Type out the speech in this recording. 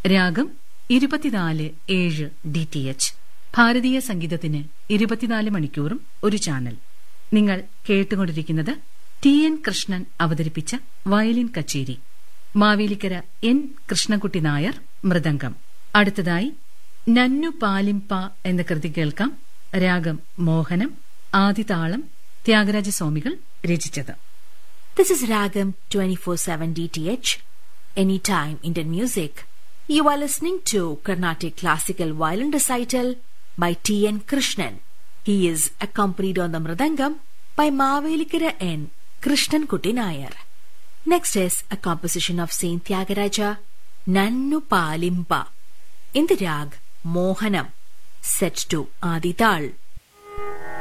രാഗം ഇരുപത്തിനാല് ഏഴ് ഡി ടി എച്ച് ഭാരതീയ സംഗീതത്തിന് ഇരുപത്തിനാല് മണിക്കൂറും ഒരു ചാനൽ നിങ്ങൾ കേട്ടുകൊണ്ടിരിക്കുന്നത് ടി എൻ കൃഷ്ണൻ അവതരിപ്പിച്ച വയലിൻ കച്ചേരി മാവേലിക്കര എൻ കൃഷ്ണൻകുട്ടി നായർ മൃദംഗം അടുത്തതായി നന്നു പാലിംപ എന്ന കൃതി കേൾക്കാം രാഗം മോഹനം ആദിതാളം ത്യാഗരാജസ്വാമികൾ രചിച്ചത് This is Ragam 24/7 DTH, anytime Indian music. You are listening to Carnatic Classical Violin Recital by T. N. Krishnan. He is accompanied on the Mridangam by Mavelikara N. Krishnan Kuti Nayar. Next is a composition of Saint Tyagaraja, Nannu Palimpa, in the rag Mohanam, set to Adital.